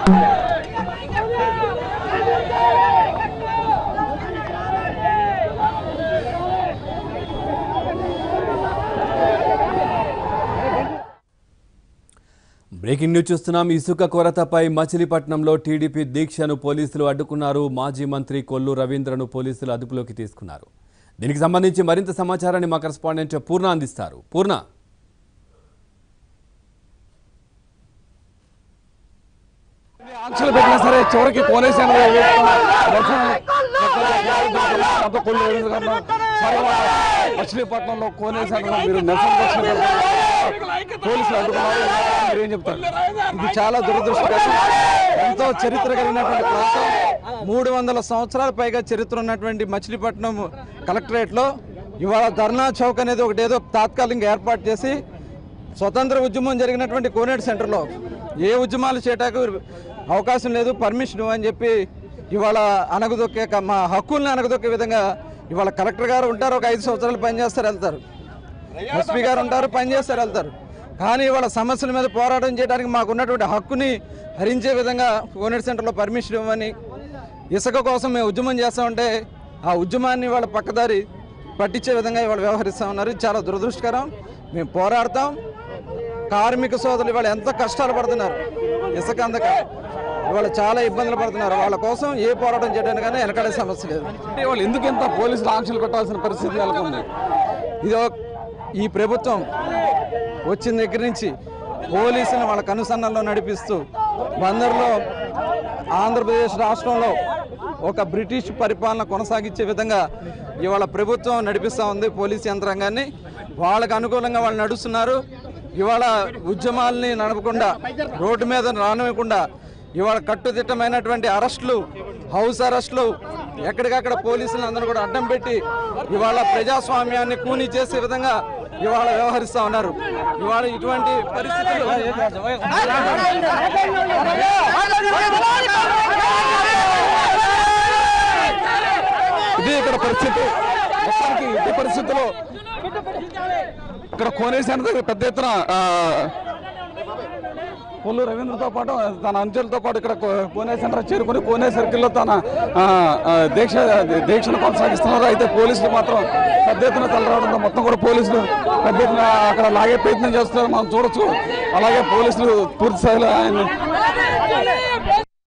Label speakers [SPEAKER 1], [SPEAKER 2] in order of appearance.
[SPEAKER 1] breaking news చూస్తున్నాం ఇసుక కొరతపై మచిలీపట్నంలో టీడీపీ దీక్షను పోలీసులు అడ్డుకున్నారు మాజీ మంత్రి కొల్లు రవీంద్రను పోలీసులు అదుపులోకి తీసుకున్నారు దీనికి సంబంధించి మరింత సమాచారాన్ని మా కరెస్పాండెంట్ పూర్ణ అందిస్తారు పూర్ణ
[SPEAKER 2] ఆంక్షలు పెట్టినా సరే చివరికి కోనేశాను మచిలీపట్నంలో కోనేశాను మీరు నిరసన దక్షిణ పోలీసులు అడ్డుకున్నారు మీరు ఏం చెప్తారు ఇది చాలా దురదృష్టకరం ఎంతో చరిత్ర కలిగినటువంటి ప్రాంతం మూడు వందల సంవత్సరాల పైగా చరిత్ర ఉన్నటువంటి మచిలీపట్నం కలెక్టరేట్లో ఇవాళ ధర్నా చౌక్ అనేది ఒకటి ఏదో తాత్కాలికంగా ఏర్పాటు చేసి స్వతంత్ర ఉద్యమం జరిగినటువంటి కోనేటి సెంటర్లో ఏ ఉద్యమాలు చేయటానికి అవకాశం లేదు పర్మిషన్ అని చెప్పి ఇవాళ అనగదొక్కే క- మా హక్కుల్ని అనగదొక్కే విధంగా ఇవాళ కలెక్టర్ గారు ఉంటారు ఒక ఐదు సంవత్సరాలు పనిచేస్తారు వెళ్తారు ఎస్పీ గారు ఉంటారు పనిచేస్తారు వెళ్తారు కానీ ఇవాళ సమస్యల మీద పోరాటం చేయడానికి మాకు ఉన్నటువంటి హక్కుని హరించే విధంగా కోనేటి సెంటర్లో పర్మిషన్ ఇవ్వమని ఇసుక కోసం మేము ఉద్యమం చేస్తామంటే ఆ ఉద్యమాన్ని వాళ్ళ పక్కదారి పట్టించే విధంగా ఇవాళ వ్యవహరిస్తూ ఉన్నారు ఇది చాలా దురదృష్టకరం మేము పోరాడతాం కార్మిక సోదరులు ఇవాళ ఎంత కష్టాలు పడుతున్నారు ఇసుక అందక ఇవాళ చాలా ఇబ్బందులు పడుతున్నారు వాళ్ళ కోసం ఏ పోరాటం చేయడానికి కానీ వెనకడే సమస్య లేదు అంటే వాళ్ళు ఎందుకు ఎంత పోలీసులు ఆంక్షలు పెట్టాల్సిన పరిస్థితి నెలకొంది ఇది ఒక- ఈ ప్రభుత్వం వచ్చిన దగ్గర నుంచి పోలీసులను వాళ్ళ కనుసన్నల్లో నడిపిస్తూ బందర్లో ఆంధ్రప్రదేశ్ రాష్ట్రంలో ఒక బ్రిటిష్ పరిపాలన కొనసాగించే విధంగా ఇవాళ ప్రభుత్వం నడిపిస్తూ ఉంది పోలీస్ యంత్రాంగాన్ని వాళ్ళకు అనుకూలంగా వాళ్ళు నడుస్తున్నారు ఇవాళ ఉద్యమాల్ని నడపకుండా రోడ్డు మీద రానివ్వకుండా ఇవాళ కట్టుదిట్టమైనటువంటి అరెస్టులు హౌస్ అరెస్టులు ఎక్కడికక్కడ పోలీసులు అందరూ కూడా అడ్డం పెట్టి ఇవాళ ప్రజాస్వామ్యాన్ని కూని చేసే విధంగా ఇవాళ వ్యవహరిస్తూ ఉన్నారు ఇవాళ ఇటువంటి పరిస్థితులు ఇది ఇక్కడ పరిస్థితి మొత్తానికి ఇట్టి పరిస్థితుల్లో ఇక్కడ కోనేశాన దగ్గర పెద్ద ఎత్తున ఆ, కొల్లు రవీంద్రతో పాటు తన అంచెలతో పాటు ఇక్కడ కో- కోనే సెంటర్ చేరుకుని కోనే సర్కిల్లో తన ఆ, ఆ, దీక్ష దీక్షను కొనసాగిస్తున్నారు అయితే పోలీసులు మాత్రం పెద్ద ఎత్తున తలరావడంతో మొత్తం కూడా పోలీసులు పెద్ద ఎత్తున అక్కడ లాగే ప్రయత్నం చేస్తున్నారు మనం చూడొచ్చు అలాగే పోలీసులు పూర్తి స్థాయిలో ఆయన